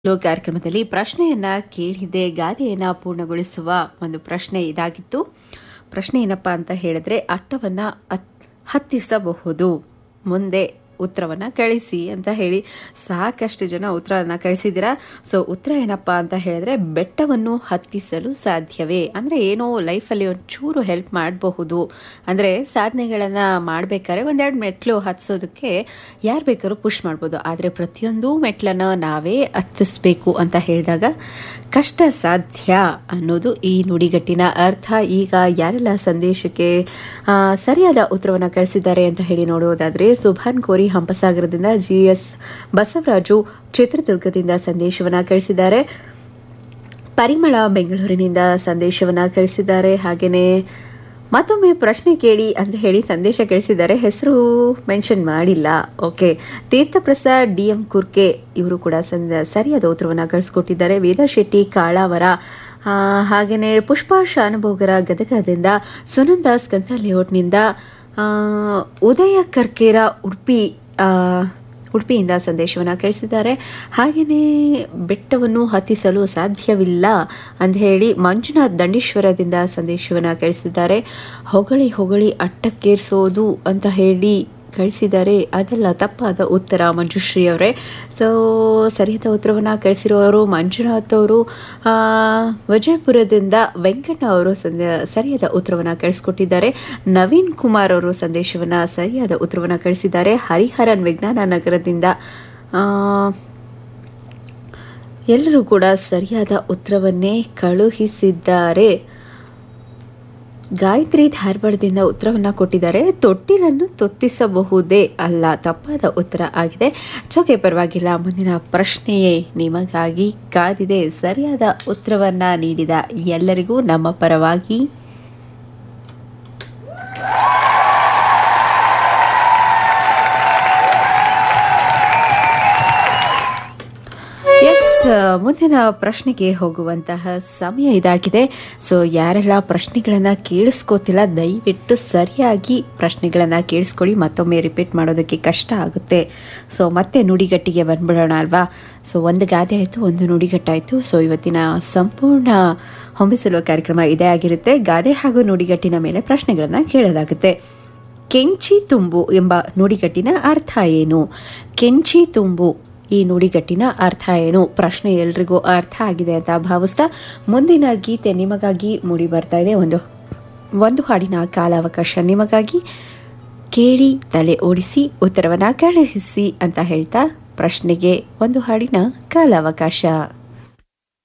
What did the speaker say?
low ಕಾರ್ಯಕ್ರಮದಲ್ಲಿ ಪ್ರಶ್ನೆಯನ್ನ ಕೇಳಿದೆ ಗಾದೆಯನ್ನ ಪೂರ್ಣಗೊಳಿಸುವ ಒಂದು ಪ್ರಶ್ನೆ ಇದಾಗಿತ್ತು ಪ್ರಶ್ನೆ ಏನಪ್ಪಾ ಅಂತ ಹೇಳಿದ್ರೆ ಅಟ್ಟವನ್ನ ಹತ್- ಹತ್ತಿಸಬಹುದು ಮುಂದೆ ಉತ್ತರವನ್ನ ಕಳಿಸಿ ಅಂತ ಹೇಳಿ ಸಾಕಷ್ಟು ಜನ ಉತ್ತರವನ್ನ ಕಳಿಸಿದ್ದೀರಾ ಸೊ ಉತ್ತರ ಏನಪ್ಪಾ ಅಂತ ಹೇಳಿದ್ರೆ ಬೆಟ್ಟವನ್ನು ಹತ್ತಿಸಲು ಸಾಧ್ಯವೇ ಅಂದ್ರೆ ಏನೋ ಲೈಫಲ್ಲಿ ಒಂಚೂರು ಹೆಲ್ಪ್ ಮಾಡಬಹುದು ಅಂದ್ರೆ ಸಾಧನೆಗಳನ್ನ ಮಾಡ್ಬೇಕಾದ್ರೆ ಒಂದೆರಡು ಮೆಟ್ಲು ಹತ್ಸೋದಕ್ಕೆ ಯಾರು ಬೇಕಾದ್ರೂ ಪುಷ್ ಮಾಡ್ಬೋದು ಆದರೆ ಪ್ರತಿಯೊಂದು ಮೆಟ್ಲನ್ನ ನಾವೇ ಹತ್ತಿಸ್ಬೇಕು ಅಂತ ಹೇಳಿದಾಗ ಕಷ್ಟ ಸಾಧ್ಯ ಅನ್ನೋದು ಈ ನುಡಿಗಟ್ಟಿನ ಅರ್ಥ ಈಗ ಯಾರೆಲ್ಲ ಸಂದೇಶಕ್ಕೆ ಆ, ಸರಿಯಾದ ಉತ್ತರವನ್ನು ಕಳಿಸಿದ್ದಾರೆ ಅಂತ ಹೇಳಿ ನೋಡುವುದಾದ್ರೆ ಸುಭಾನ್ ಕೋರಿ ಹಂಪಸಾಗರದಿಂದ ಜಿ ಎಸ್ ಬಸವರಾಜು ಚಿತ್ರದುರ್ಗದಿಂದ ಸಂದೇಶವನ್ನ ಕಳಿಸಿದ್ದಾರೆ ಪರಿಮಳ ಬೆಂಗಳೂರಿನಿಂದ ಸಂದೇಶವನ್ನ ಕಳಿಸಿದ್ದಾರೆ ಹಾಗೇನೆ ಮತ್ತೊಮ್ಮೆ ಪ್ರಶ್ನೆ ಕೇಳಿ ಅಂತ ಹೇಳಿ ಸಂದೇಶ ಕಳಿಸಿದ್ದಾರೆ ಹೆಸರು ಮೆನ್ಷನ್ ಮಾಡಿಲ್ಲ okay Theerthaprasad D M Kurke ಇವರು ಕೂಡ ಸಂದ ಸರಿಯಾದ ಉತ್ತರವನ್ನು ಕಳಿಸ್ಕೊಟ್ಟಿದ್ದಾರೆ ವೇದಾ ಶೆಟ್ಟಿ ಕಾಳಾವರ ಆ, ಹಾಗೇನೆ ಪುಷ್ಪಾ ಶಾನುಭೋಗರ ಗದಗದಿಂದ ಸುನಂದ ಸ್ಕಂದ ಲೇಔಟ್ನಿಂದ ಆ, ಉದಯ ಕರ್ಕೇರ ಉಡುಪಿ ಆ, ಉಡುಪಿಯಿಂದ ಸಂದೇಶವನ್ನು ಕಳಿಸಿದ್ದಾರೆ ಹಾಗೆಯೇ ಬೆಟ್ಟವನ್ನು ಹತ್ತಿಸಲು ಸಾಧ್ಯವಿಲ್ಲ ಅಂತ ಹೇಳಿ ಮಂಜುನಾಥ್ ದಂಡೇಶ್ವರದಿಂದ ಸಂದೇಶವನ್ನು ಕಳಿಸಿದ್ದಾರೆ ಹೊಗಳಿ ಹೊಗಳಿ ಅಟ್ಟಕ್ಕೇರಿಸೋದು ಅಂತ ಹೇಳಿ ಕಳಿಸಿದ್ದಾರೆ ಅದೆಲ್ಲ ತಪ್ಪಾದ ಉತ್ತರ ಮಂಜುಶ್ರೀ ಅವರೇ ಸೊ ಸರಿಯಾದ ಉತ್ತರವನ್ನು ಕಳಿಸಿರುವವರು ಮಂಜುನಾಥ್ ಅವರು ಆ, ವಿಜಯಪುರದಿಂದ ವೆಂಕಣ್ಣ ಅವರು ಸಂದ ಸರಿಯಾದ ಉತ್ತರವನ್ನು ಕಳಿಸ್ಕೊಟ್ಟಿದ್ದಾರೆ ನವೀನ್ ಕುಮಾರ್ ಅವರು ಸಂದೇಶವನ್ನು ಸರಿಯಾದ ಉತ್ತರವನ್ನು ಕಳಿಸಿದ್ದಾರೆ ಹರಿಹರನ್ ವಿಜ್ಞಾನ ನಗರದಿಂದ ಆ, ಎಲ್ಲರೂ ಕೂಡ ಸರಿಯಾದ ಉತ್ತರವನ್ನೇ ಕಳುಹಿಸಿದ್ದಾರೆ ಗಾಯತ್ರಿ ಧಾರವಾಡದಿಂದ ಉತ್ತರವನ್ನ ಕೊಟ್ಟಿದ್ದಾರೆ ತೊಟ್ಟಿಲನ್ನು ತೊತ್ತಿಸಬಹುದೇ ಅಲ್ಲ ತಪ್ಪಾದ ಉತ್ತರ ಆಗಿದೆ ಚೋಕೆ ಪರವಾಗಿಲ್ಲ ಮುಂದಿನ ಪ್ರಶ್ನೆಯೇ ನಿಮಗಾಗಿ ಕಾದಿದೆ ಸರಿಯಾದ ಉತ್ತರವನ್ನ ನೀಡಿದ ಎಲ್ಲರಿಗೂ ನಮ್ಮ ಪರವಾಗಿ ಎಸ್ ಮುಂದಿನ ಪ್ರಶ್ನೆಗೆ ಹೋಗುವಂತಹ ಸಮಯ ಇದಾಗಿದೆ ಸೊ ಯಾರೆಲ್ಲ ಪ್ರಶ್ನೆಗಳನ್ನ ಕೇಳಿಸ್ಕೋತಿಲ್ಲ ದಯವಿಟ್ಟು ಸರಿಯಾಗಿ ಪ್ರಶ್ನೆಗಳನ್ನ ಕೇಳಿಸ್ಕೊಳ್ಳಿ ಮತ್ತೊಮ್ಮೆ ರಿಪೀಟ್ ಮಾಡೋದಕ್ಕೆ ಕಷ್ಟ ಆಗುತ್ತೆ ಸೊ ಮತ್ತೆ ನುಡಿಗಟ್ಟಿಗೆ ಬಂದ್ಬಿಡೋಣ ಅಲ್ವಾ ಸೊ ಒಂದು ಗಾದೆ ಆಯಿತು ಒಂದು ನುಡಿಗಟ್ಟಾಯಿತು ಸೊ ಇವತ್ತಿನ ಸಂಪೂರ್ಣ ಹೊಂಬಿಸಲುವ ಕಾರ್ಯಕ್ರಮ ಇದೇ ಆಗಿರುತ್ತೆ ಗಾದೆ ಹಾಗೂ ನುಡಿಗಟ್ಟಿನ ಮೇಲೆ ಪ್ರಶ್ನೆಗಳನ್ನ ಕೇಳಲಾಗುತ್ತೆ ಕೆಂಚಿ ತುಂಬು ಎಂಬ ನುಡಿಗಟ್ಟಿನ ಅರ್ಥ ಏನು ಕೆಂಚಿ ತುಂಬು ಈ ನುಡಿಗಟ್ಟಿನ ಅರ್ಥ ಏನು ಪ್ರಶ್ನೆ ಎಲ್ರಿಗೂ ಅರ್ಥ ಆಗಿದೆ ಅಂತ ಭಾವಿಸ್ತಾ ಮುಂದಿನ ಗೀತೆ ನಿಮಗಾಗಿ ಮೂಡಿ ಬರ್ತಾ ಇದೆ ಒಂದು ಒಂದು ಹಾಡಿನ ಕಾಲಾವಕಾಶ ನಿಮಗಾಗಿ ಕೇಳಿ ತಲೆ ಓಡಿಸಿ ಉತ್ತರವನ್ನ ಕಳುಹಿಸಿ ಅಂತ ಹೇಳ್ತಾ ಪ್ರಶ್ನೆಗೆ ಒಂದು ಹಾಡಿನ ಕಾಲಾವಕಾಶ